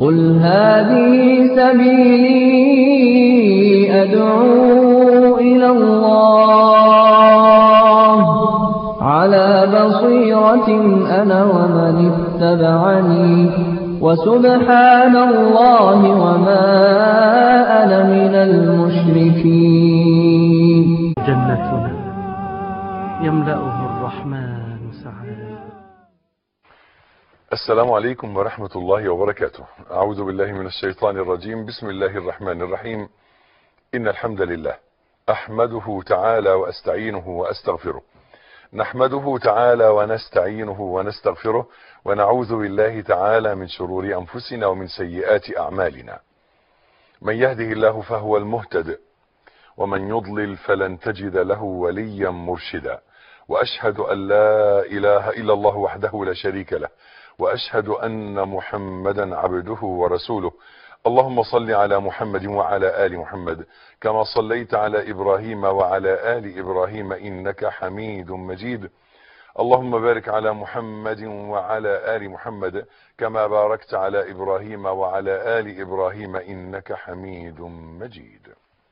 قل هذه سبيلي أدعو إلى الله على بصيرة أنا ومن اتبعني وسبحان الله وما أنا من المشركين جنتنا يملأه الرحمن سعادة السلام عليكم ورحمة الله وبركاته أعوذ بالله من الشيطان الرجيم بسم الله الرحمن الرحيم إن الحمد لله أحمده تعالى وأستعينه وأستغفره نحمده تعالى ونستعينه ونستغفره ونعوذ بالله تعالى من شرور أنفسنا ومن سيئات أعمالنا من يهده الله فهو المهتد ومن يضلل فلن تجد له وليا مرشدا وأشهد أن لا إله إلا الله وحده لا شريك له وأشهد أن محمدا عبده ورسوله اللهم صل على محمد وعلى آل محمد كما صليت على إبراهيم وعلى آل إبراهيم إنك حميد مجيد اللهم بارك على محمد وعلى آل محمد كما باركت على إبراهيم وعلى آل إبراهيم إنك حميد مجيد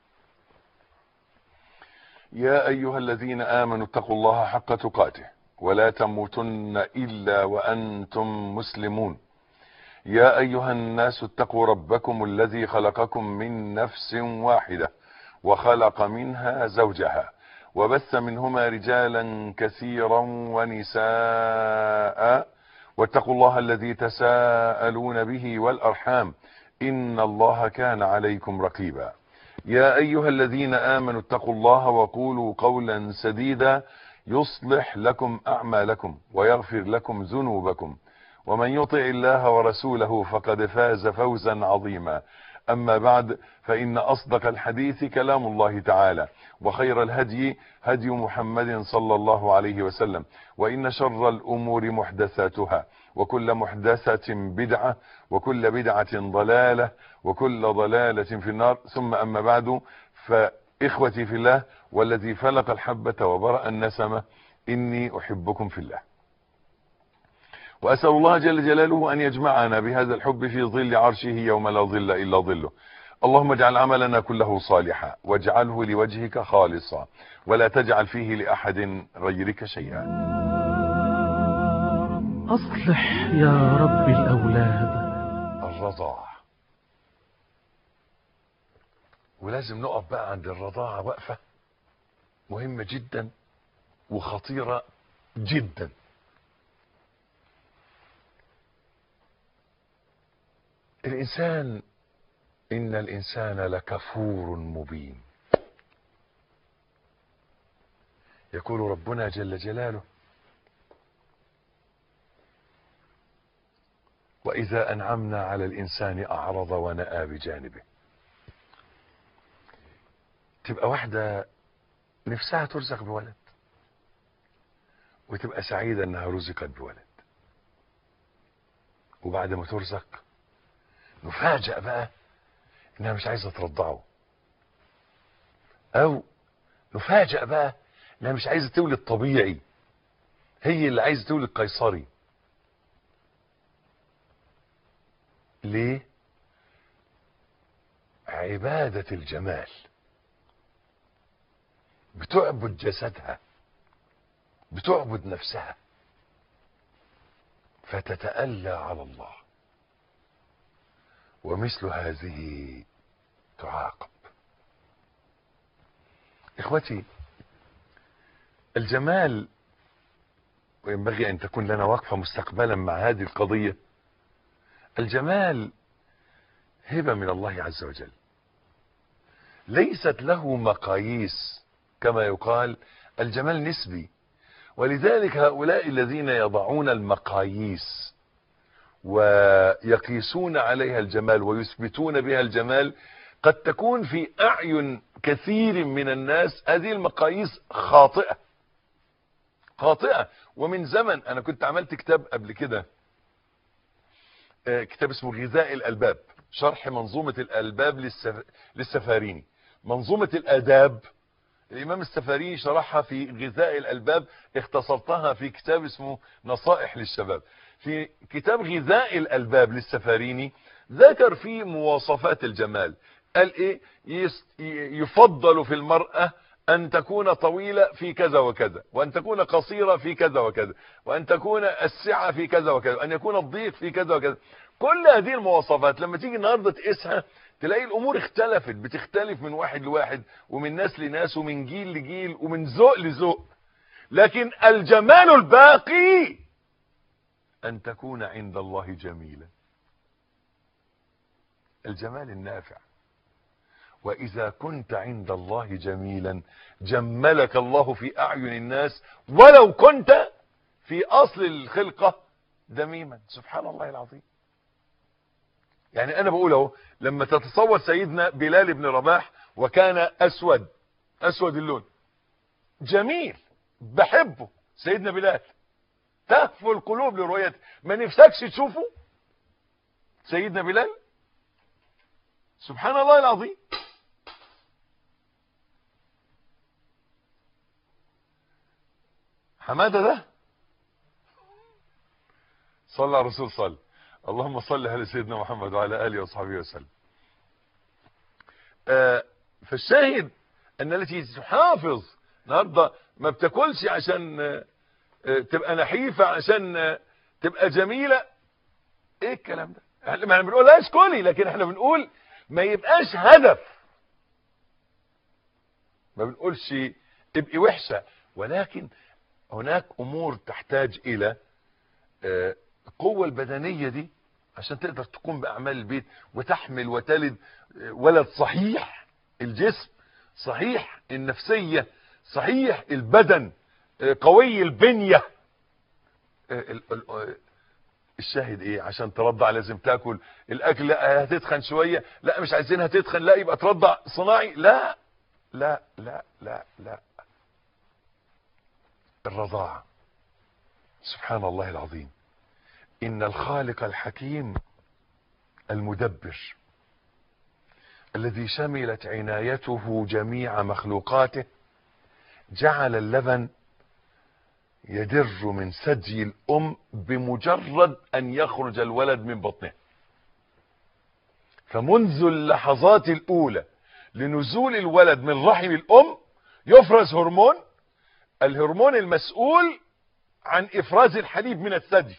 يا أيها الذين آمنوا اتقوا الله حق تقاته ولا تموتن إلا وأنتم مسلمون يا أيها الناس اتقوا ربكم الذي خلقكم من نفس واحدة وخلق منها زوجها وبث منهما رجالا كثيرا ونساء واتقوا الله الذي تساءلون به والأرحام إن الله كان عليكم رقيبا يا أيها الذين آمنوا اتقوا الله وقولوا قولا سديدا يصلح لكم أعمالكم ويغفر لكم ذنوبكم ومن يطع الله ورسوله فقد فاز فوزا عظيما أما بعد فإن أصدق الحديث كلام الله تعالى وخير الهدي هدي محمد صلى الله عليه وسلم وإن شر الأمور محدثاتها وكل محدثة بدعة وكل بدعة ضلالة وكل ضلالة في النار ثم أما بعد فإخوتي في الله والذي فلق الحبة وبرأ النسمة إني أحبكم في الله وأسأل الله جل جلاله أن يجمعنا بهذا الحب في ظل عرشه يوم لا ظل إلا ظله اللهم اجعل عملنا كله صالحا واجعله لوجهك خالصا ولا تجعل فيه لأحد غيرك شيئا أصلح يا رب الأولاد الرضاعة ولازم نقف بقى عند الرضاعة وقفة مهمة جدا وخطيرة جدا الإنسان إن الإنسان لكفور مبين يقول ربنا جل جلاله وإذا أنعمنا على الإنسان أعرض ونأى بجانبه تبقى واحدة نفسها ترزق بولد وتبقى سعيدة انها رزقت بولد وبعد ما ترزق نفاجأ بقى انها مش عايزة ترضعه او نفاجأ بقى انها مش عايزة تولد طبيعي هي اللي عايزة تولد قيصري ليه عبادة الجمال بتعبد جسدها بتعبد نفسها فتتألى على الله ومثل هذه تعاقب اخوتي الجمال وينبغي ان تكون لنا وقفة مستقبلا مع هذه القضية الجمال هبة من الله عز وجل ليست له مقاييس كما يقال الجمال نسبي ولذلك هؤلاء الذين يضعون المقاييس ويقيسون عليها الجمال ويثبتون بها الجمال قد تكون في أعين كثير من الناس هذه المقاييس خاطئة خاطئة ومن زمن أنا كنت عملت كتاب قبل كده كتاب اسمه غذاء الألباب شرح منظومة الألباب للسف... للسفاريني منظومة الآداب الإمام السفاريني شرحها في غذاء الألباب اختصرتها في كتاب اسمه نصائح للشباب في كتاب غذاء الألباب للسفاريني ذكر فيه مواصفات الجمال قال ايه يس- ي- يفضل في المرأة ان تكون طويلة في كذا وكذا وان تكون قصيرة في كذا وكذا وان تكون السعة في كذا وكذا وان يكون الضيق في كذا وكذا كل هذه المواصفات لما تيجي النهاردة تقيسها تلاقي الامور اختلفت بتختلف من واحد لواحد ومن ناس لناس ومن جيل لجيل ومن ذوق لذوق لكن الجمال الباقي ان تكون عند الله جميلا الجمال النافع واذا كنت عند الله جميلا جملك الله في اعين الناس ولو كنت في اصل الخلقة دميما سبحان الله العظيم يعني انا بقول اهو لما تتصور سيدنا بلال بن رباح وكان اسود اسود اللون جميل بحبه سيدنا بلال تهفو القلوب لرؤيته ما نفسكش تشوفه سيدنا بلال سبحان الله العظيم حماده ده صلى على الرسول صلى اللهم صل على سيدنا محمد وعلى اله وصحبه وسلم آه فالشاهد ان التي تحافظ النهارده ما بتاكلش عشان آه آه، تبقى نحيفه عشان آه، تبقى جميله ايه الكلام ده احنا ما بنقولهاش كلي لكن احنا بنقول ما يبقاش هدف ما بنقولش تبقي وحشه ولكن هناك امور تحتاج الى آه، القوة البدنية دي عشان تقدر تقوم بأعمال البيت وتحمل وتلد آه، ولد صحيح الجسم صحيح النفسية صحيح البدن آه، قوي البنية آه، ال- ال- آه، الشاهد ايه عشان ترضع لازم تاكل الاكل لا هتتخن شوية لا مش عايزينها تتخن لا يبقى ترضع صناعي لا لا لا لا لا الرضاعة سبحان الله العظيم ان الخالق الحكيم المدبر الذي شملت عنايته جميع مخلوقاته جعل اللبن يدر من ثدي الام بمجرد ان يخرج الولد من بطنه فمنذ اللحظات الاولى لنزول الولد من رحم الام يفرز هرمون الهرمون المسؤول عن افراز الحليب من الثدي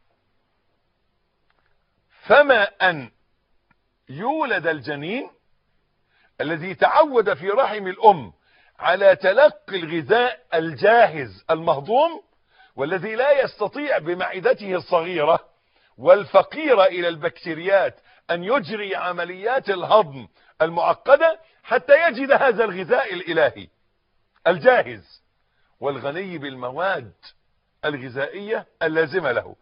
فما ان يولد الجنين الذي تعود في رحم الام على تلقي الغذاء الجاهز المهضوم والذي لا يستطيع بمعدته الصغيرة والفقيرة الى البكتيريات ان يجري عمليات الهضم المعقدة حتى يجد هذا الغذاء الالهي الجاهز والغني بالمواد الغذائية اللازمة له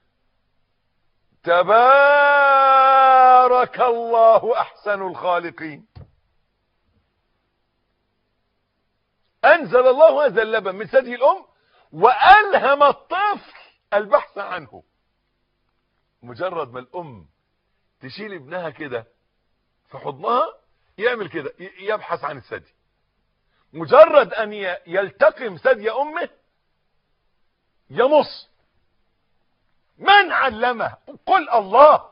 تبارك الله احسن الخالقين انزل الله هذا اللبن من ثدي الام والهم الطفل البحث عنه مجرد ما الام تشيل ابنها كده في حضنها يعمل كده ي- يبحث عن الثدي مجرد ان ي- يلتقم ثدي امه يمص من علمه قل الله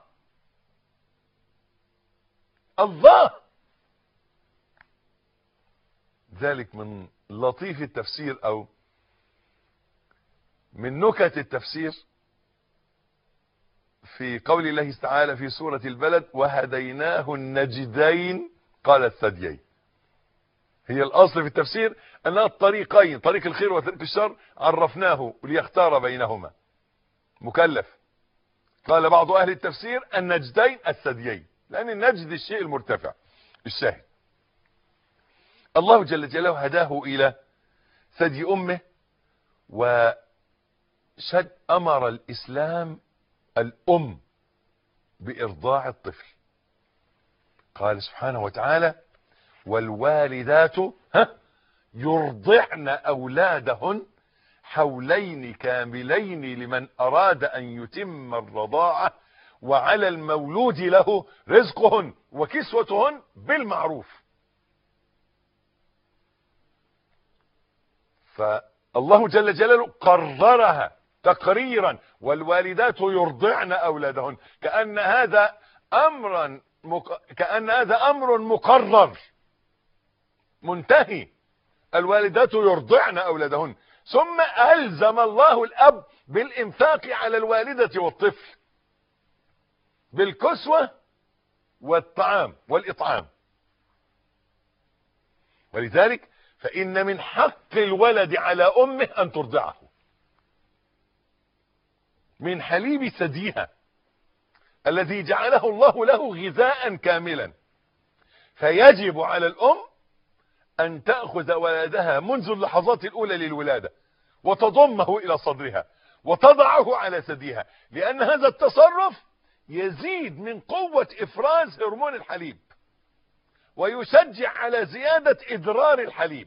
الله ذلك من لطيف التفسير او من نكت التفسير في قول الله تعالى في سورة البلد وهديناه النجدين قال الثديين هي الاصل في التفسير انها الطريقين طريق الخير وطريق الشر عرفناه ليختار بينهما مكلف قال بعض اهل التفسير النجدين الثديين لان النجد الشيء المرتفع الشاهد الله جل جلاله هداه الى ثدي امه وشد امر الاسلام الام بارضاع الطفل قال سبحانه وتعالى والوالدات ها يرضعن اولادهن حولين كاملين لمن اراد ان يتم الرضاعة وعلى المولود له رزقهن وكسوتهن بالمعروف فالله جل جلاله قررها تقريرا والوالدات يرضعن اولادهن كأن هذا امرا مك... كأن هذا امر مقرر منتهي الوالدات يرضعن اولادهن ثم الزم الله الاب بالانفاق على الوالدة والطفل بالكسوة والطعام والاطعام ولذلك فان من حق الولد على امه ان ترضعه من حليب ثديها الذي جعله الله له غذاء كاملا فيجب على الام ان تأخذ ولدها منذ اللحظات الاولى للولادة وتضمه الى صدرها وتضعه على ثديها لان هذا التصرف يزيد من قوة افراز هرمون الحليب ويشجع على زيادة ادرار الحليب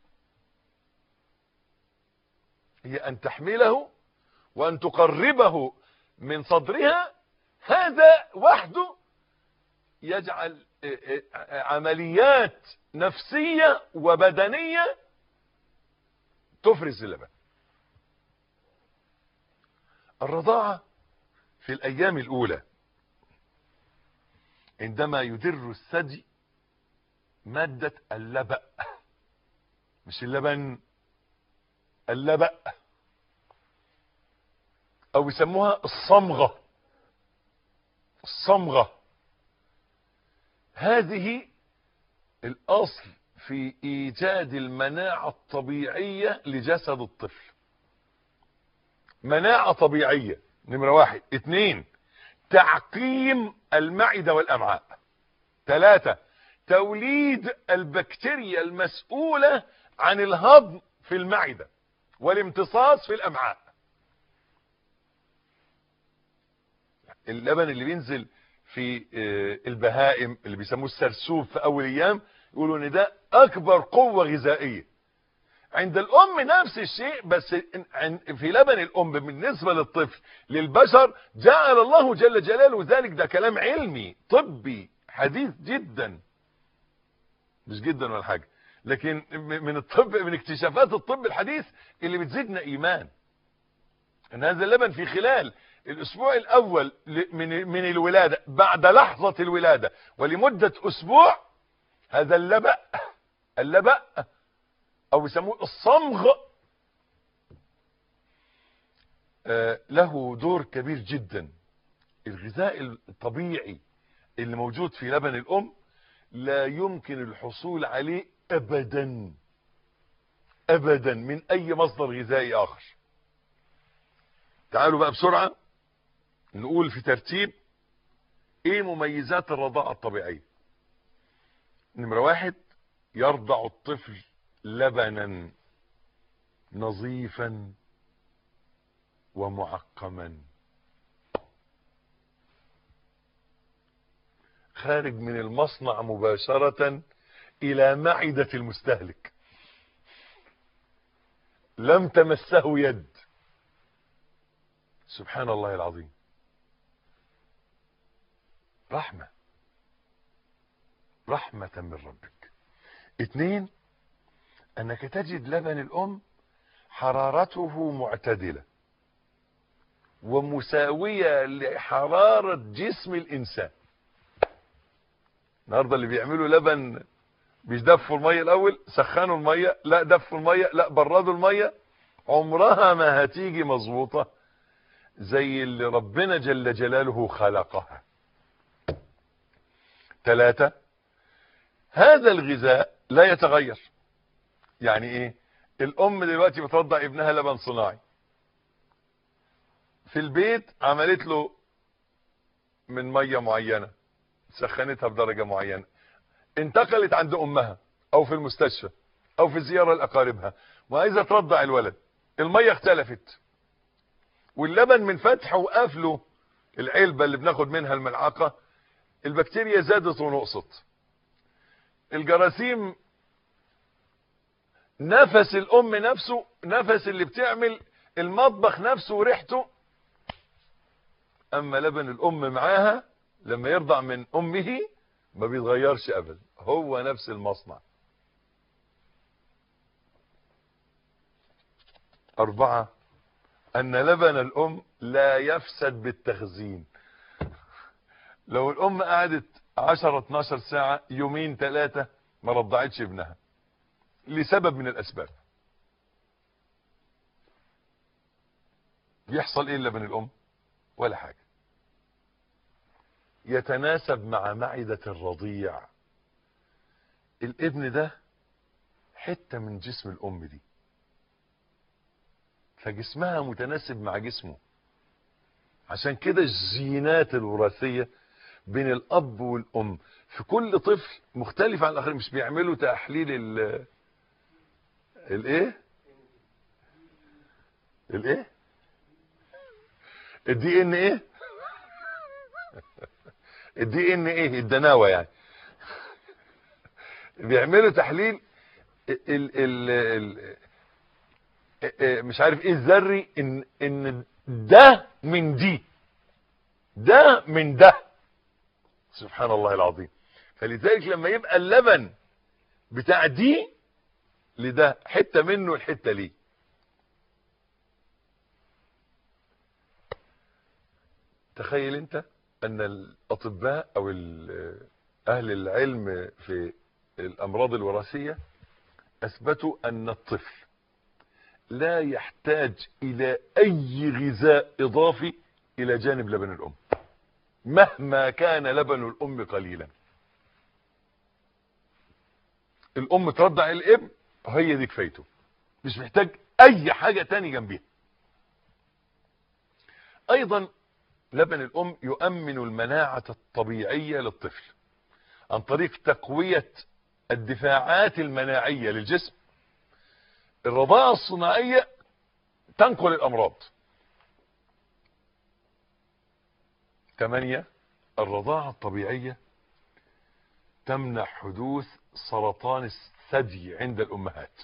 هي ان تحمله وان تقربه من صدرها هذا وحده يجعل عمليات نفسية وبدنية تفرز اللبن الرضاعة في الايام الاولى عندما يدر الثدي مادة اللبأ مش اللبن اللبأ او يسموها الصمغة الصمغة هذه الاصل في ايجاد المناعة الطبيعية لجسد الطفل مناعة طبيعية نمرة واحد اتنين تعقيم المعدة والامعاء ثلاثة توليد البكتيريا المسؤولة عن الهضم في المعدة والامتصاص في الامعاء اللبن اللي بينزل في البهائم اللي بيسموه السرسوب في اول ايام يقولوا ان ده اكبر قوة غذائية عند الام نفس الشيء بس في لبن الام بالنسبة للطفل للبشر جعل الله جل جلاله ذلك ده كلام علمي طبي حديث جدا مش جدا ولا حاجة لكن من الطب من اكتشافات الطب الحديث اللي بتزيدنا ايمان ان هذا اللبن في خلال الاسبوع الاول من من الولادة بعد لحظة الولادة ولمدة اسبوع هذا اللبأ اللبأ او يسموه الصمغ آه له دور كبير جدا الغذاء الطبيعي اللي موجود في لبن الام لا يمكن الحصول عليه ابدا ابدا من اي مصدر غذائي اخر تعالوا بقى بسرعة نقول في ترتيب ايه مميزات الرضاعة الطبيعية نمرة واحد يرضع الطفل لبنا نظيفا ومعقما خارج من المصنع مباشرة الى معدة المستهلك لم تمسه يد سبحان الله العظيم رحمة رحمة من ربك اتنين انك تجد لبن الام حرارته معتدلة ومساوية لحرارة جسم الانسان النهاردة اللي بيعملوا لبن بيدفوا المية الاول سخنوا المية لا دفوا المية لا بردوا المية عمرها ما هتيجي مظبوطة زي اللي ربنا جل جلاله خلقها ثلاثة هذا الغذاء لا يتغير يعني ايه الام دلوقتي بترضع ابنها لبن صناعي في البيت عملت له من مية معينة سخنتها بدرجة معينة انتقلت عند امها او في المستشفى او في زيارة لاقاربها وعايزة ترضع الولد المية اختلفت واللبن من فتحه وقفله العلبة اللي بناخد منها الملعقة البكتيريا زادت ونقصت الجراثيم نفس الام نفسه نفس اللي بتعمل المطبخ نفسه وريحته اما لبن الام معاها لما يرضع من امه ما بيتغيرش ابدا هو نفس المصنع اربعة ان لبن الام لا يفسد بالتخزين لو الام قعدت 10 12 ساعة يومين ثلاثة ما رضعتش ابنها لسبب من الاسباب يحصل ايه لبن الام ولا حاجة يتناسب مع معدة الرضيع الابن ده حتة من جسم الام دي فجسمها متناسب مع جسمه عشان كده الجينات الوراثية بين الاب والام في كل طفل مختلف عن الاخرين مش بيعملوا تحليل ال الايه الايه الدي ان ايه الدي ان ايه الدناوة يعني بيعملوا تحليل ال ال ال مش عارف ايه الذري ان ان ده من دي ده من ده سبحان الله العظيم فلذلك لما يبقى اللبن بتاع دي لده حته منه الحته ليه تخيل انت ان الاطباء او اهل العلم في الامراض الوراثيه اثبتوا ان الطفل لا يحتاج الى اي غذاء اضافي الى جانب لبن الام مهما كان لبن الام قليلا الام ترضع الابن هي دي كفايته مش محتاج اي حاجة تاني جنبيها ايضا لبن الام يؤمن المناعة الطبيعية للطفل عن طريق تقوية الدفاعات المناعية للجسم الرضاعة الصناعية تنقل الامراض ثمانية الرضاعة الطبيعية تمنع حدوث سرطان الثدي عند الامهات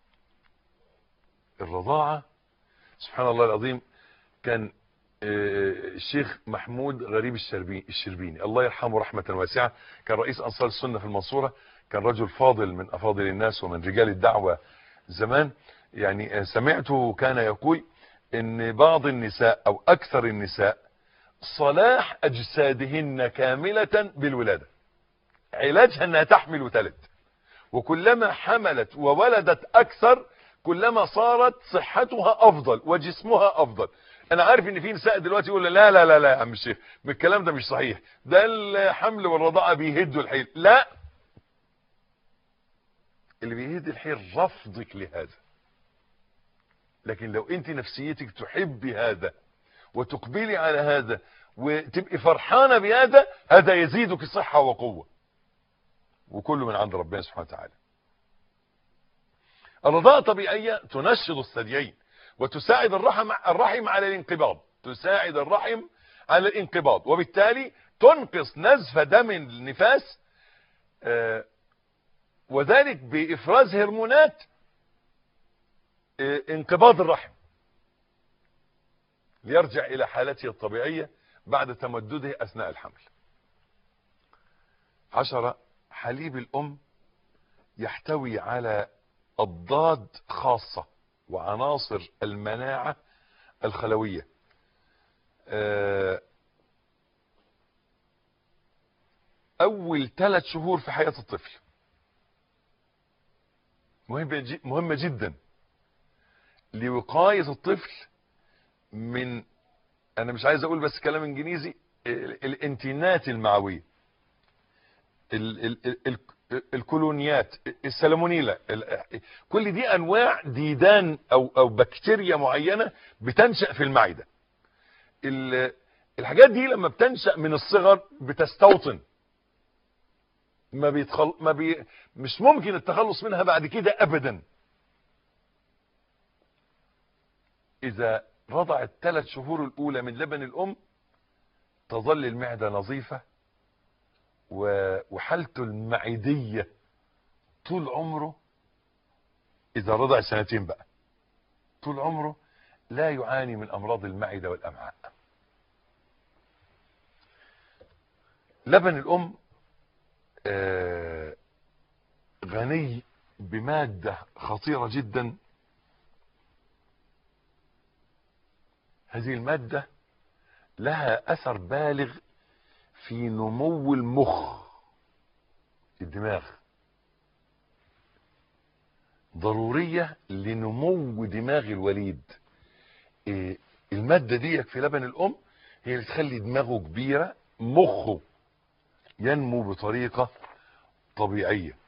الرضاعة سبحان الله العظيم كان الشيخ محمود غريب الشربيني الله يرحمه رحمة واسعة كان رئيس أنصار السنة في المنصورة كان رجل فاضل من أفاضل الناس ومن رجال الدعوة زمان يعني سمعته كان يقول ان بعض النساء او اكثر النساء صلاح اجسادهن كاملة بالولادة علاجها انها تحمل وتلد وكلما حملت وولدت اكثر كلما صارت صحتها افضل وجسمها افضل انا عارف ان في نساء دلوقتي يقول لا لا لا لا يا عم الشيخ الكلام ده مش صحيح ده الحمل والرضاعه بيهدوا الحيل لا اللي بيهد الحيل رفضك لهذا لكن لو انت نفسيتك تحبي هذا وتقبلي على هذا وتبقي فرحانة بهذا هذا يزيدك صحة وقوة وكل من عند ربنا سبحانه وتعالى الرضاعة الطبيعية تنشط الثديين وتساعد الرحم الرحم على الانقباض تساعد الرحم على الانقباض وبالتالي تنقص نزف دم النفاس آه وذلك بإفراز هرمونات آه انقباض الرحم ليرجع إلى حالته الطبيعية بعد تمدده أثناء الحمل عشرة حليب الأم يحتوي على أضداد خاصة وعناصر المناعة الخلوية أول ثلاث شهور في حياة الطفل مهمة جدا لوقاية الطفل من أنا مش عايز أقول بس كلام إنجليزي الانتينات المعوية ال ال ال الكولونيات السلمونيلا كل دي انواع ديدان او او بكتيريا معينة بتنشأ في المعدة الحاجات دي لما بتنشأ من الصغر بتستوطن ما بيتخل... ما بي... مش ممكن التخلص منها بعد كده ابدا اذا رضعت ثلاث شهور الاولى من لبن الام تظل المعدة نظيفة وحالته المعدية طول عمره اذا رضع سنتين بقى طول عمره لا يعاني من امراض المعدة والامعاء لبن الام آه غني بمادة خطيرة جدا هذه المادة لها أثر بالغ في نمو المخ الدماغ ضرورية لنمو دماغ الوليد إيه المادة دي في لبن الأم هي اللي تخلي دماغه كبيرة مخه ينمو بطريقة طبيعية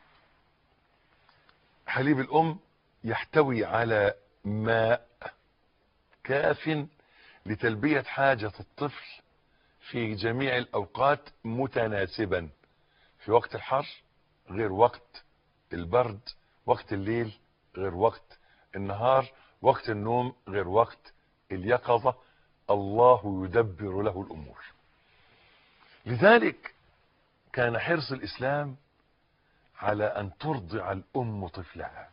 حليب الأم يحتوي على ماء كاف لتلبية حاجة الطفل في جميع الأوقات متناسبا في وقت الحر غير وقت البرد وقت الليل غير وقت النهار وقت النوم غير وقت اليقظة الله يدبر له الأمور لذلك كان حرص الإسلام على أن ترضع الأم طفلها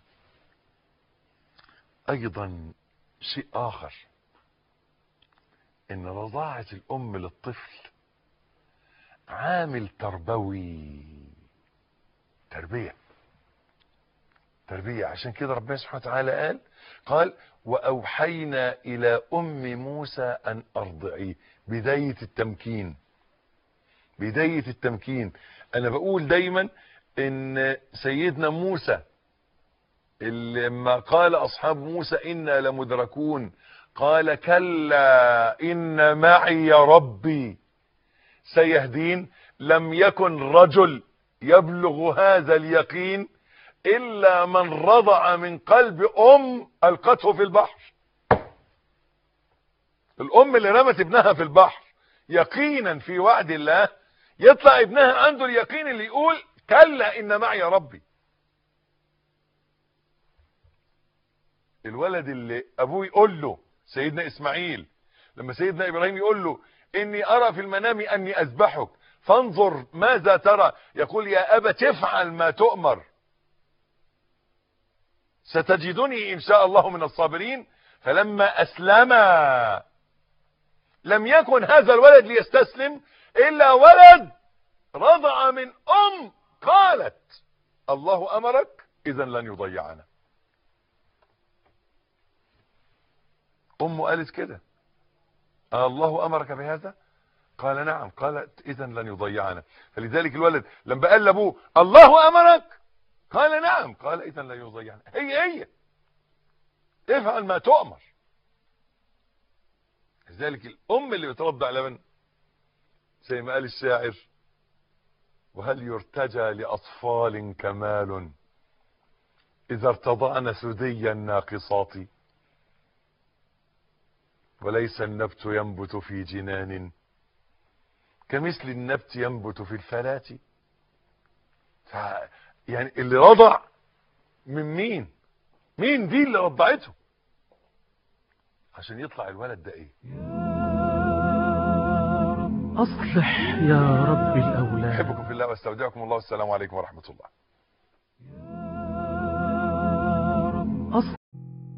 أيضا شيء آخر إن رضاعة الأم للطفل عامل تربوي تربية تربية عشان كده ربنا سبحانه وتعالى قال قال وأوحينا إلى أم موسى أن أرضعيه بداية التمكين بداية التمكين أنا بقول دايما إن سيدنا موسى لما قال أصحاب موسى إنا لمدركون قال كلا إن معي ربي سيهدين لم يكن رجل يبلغ هذا اليقين إلا من رضع من قلب أم ألقته في البحر الأم اللي رمت ابنها في البحر يقينا في وعد الله يطلع ابنها عنده اليقين اللي يقول كلا إن معي ربي الولد اللي أبوه يقول له سيدنا إسماعيل لما سيدنا إبراهيم يقول له إني أرى في المنام أني أذبحك فانظر ماذا ترى يقول يا أبا تفعل ما تؤمر ستجدني إن شاء الله من الصابرين فلما أسلم لم يكن هذا الولد ليستسلم إلا ولد رضع من أم قالت الله أمرك إذا لن يضيعنا أمه قالت كده الله أمرك بهذا قال نعم قالت إذا لن يضيعنا فلذلك الولد لما قال لأبوه الله أمرك قال نعم قال إذا لن يضيعنا هي هي افعل ما تؤمر لذلك الأم اللي بترضع لبن زي ما قال الشاعر وهل يرتجى لأطفال كمال إذا ارتضعن ثدي الناقصات وليس النبت ينبت في جنان كمثل النبت ينبت في الفلاة ف... يعني اللي رضع من مين مين دي اللي رضعته عشان يطلع الولد ده ايه أصلح يا رب الأولاد احبكم في الله واستودعكم الله والسلام عليكم ورحمة الله